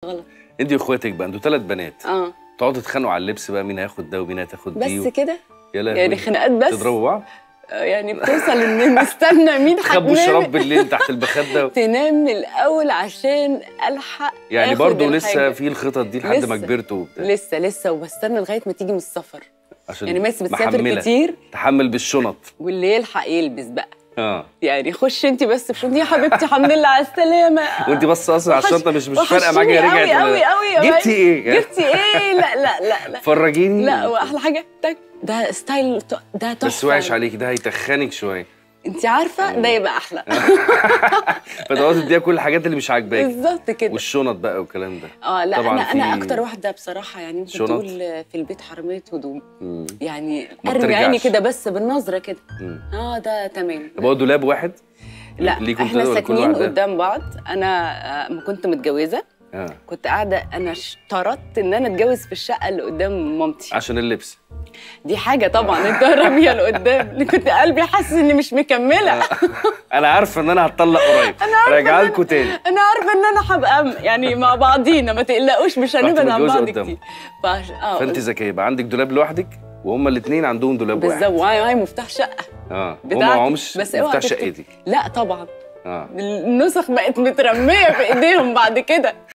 غلط انت واخواتك بقى انتوا ثلاث بنات اه تقعدوا تتخانقوا على اللبس بقى مين هياخد ده ومين هتاخد دي بس و... كده يا لهوي يعني خناقات بس تضربوا بعض آه، يعني بتوصل ان نستنى مين تخبوا هتنام الشراب بالليل تحت المخده و... تنام الاول عشان الحق يعني آخد برضه الحاجة. لسه في الخطط دي لحد ما لسه. كبرتوا وبتاع لسه لسه وبستنى لغايه ما تيجي من السفر عشان يعني ميس بتسافر محملة. كتير تحمل بالشنط واللي يلحق يلبس بقى اه يعني خش انت بس بشنطه يا حبيبتي الحمد لله على السلامه وانت بص اصلا على وحش- الشنطه مش مش فارقه معاك وحشتيني هي رجعت قوي ولا قوي لا. قوي يا جبتي بنت. ايه؟ جبتي ايه لا لا لا لا فرجيني لا واحلى حاجه تك ده ستايل ت- ده تحفه بس وحش عليك ده هيتخنك شويه انت عارفه ده يبقى احلى فتقعدي تديها كل الحاجات اللي مش عاجباك بالظبط كده والشنط بقى والكلام ده اه لا طبعاً انا انا في اكتر واحده بصراحه يعني ممكن شنط؟ تقول في البيت حراميه هدوم مم. يعني ما ارمي عيني بترجعش. كده بس بالنظره كده مم. اه ده تمام طب هو دولاب واحد؟ لا ليكم احنا تلاتة ولا كل ساكنين واحدة؟ قدام بعض انا آه، ما كنت متجوزه اه كنت قاعده انا اشترطت ان انا اتجوز في الشقه اللي قدام مامتي عشان اللبس دي حاجه طبعا انت راميه لقدام اللي كنت قلبي حاسس اني مش مكمله انا عارفه ان انا هتطلق قريب راجعه لكم تاني انا عارفه ان انا هبقى م- يعني مع بعضينا ما تقلقوش مش هنبعد عن متجوزة بعض قدامه. كتير فعش... اه فانت ذكيه يبقى عندك دولاب لوحدك وهما الاثنين عندهم دولاب بالظبط واحد وهاي وهاي مفتاح شقه اه هما بتاعتي. معهمش بس اوعى مفتاح تفتكر- شقتك لا طبعا اه النسخ بقت مترميه في ايديهم بعد كده